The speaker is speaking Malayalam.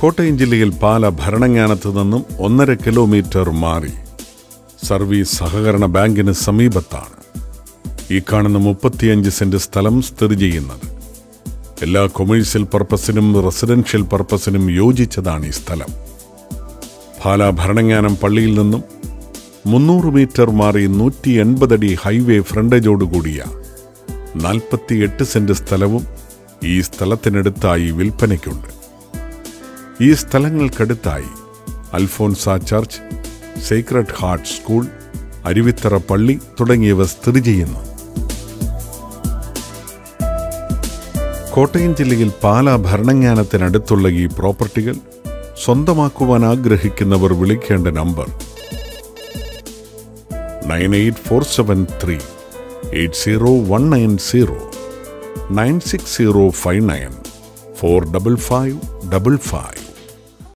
കോട്ടയം ജില്ലയിൽ പാല ഭരണങ്ങാനത്ത് നിന്നും ഒന്നര കിലോമീറ്റർ മാറി സർവീസ് സഹകരണ ബാങ്കിന് സമീപത്താണ് ഈ കാണുന്ന മുപ്പത്തിയഞ്ച് സെന്റ് സ്ഥലം സ്ഥിതി ചെയ്യുന്നത് എല്ലാ കൊമേഴ്സ്യൽ പർപ്പസിനും റെസിഡൻഷ്യൽ പർപ്പസിനും യോജിച്ചതാണ് ഈ സ്ഥലം പാല ഭരണങ്ങാനം പള്ളിയിൽ നിന്നും മുന്നൂറ് മീറ്റർ മാറി നൂറ്റി എൺപതടി ഹൈവേ ഫ്രണ്ടേജോടുകൂടിയ നാൽപ്പത്തിയെട്ട് സെന്റ് സ്ഥലവും ഈ സ്ഥലത്തിനടുത്തായി വിൽപ്പനയ്ക്കുണ്ട് ഈ സ്ഥലങ്ങൾക്കടുത്തായി Alphonsa Church Sacred Heart School Aruvithura പള്ളി തുടങ്ങിയവ സ്ഥിതി ചെയ്യുന്നു കോട്ടയം ജില്ലയിൽ പാല ഭരണങ്ങാനത്തിനടുത്തുള്ള ഈ പ്രോപ്പർട്ടികൾ സ്വന്തമാക്കുവാൻ ആഗ്രഹിക്കുന്നവർ വിളിക്കേണ്ട number nine eight four seven three eight zero one nine zero nine six zero five nine four double five double five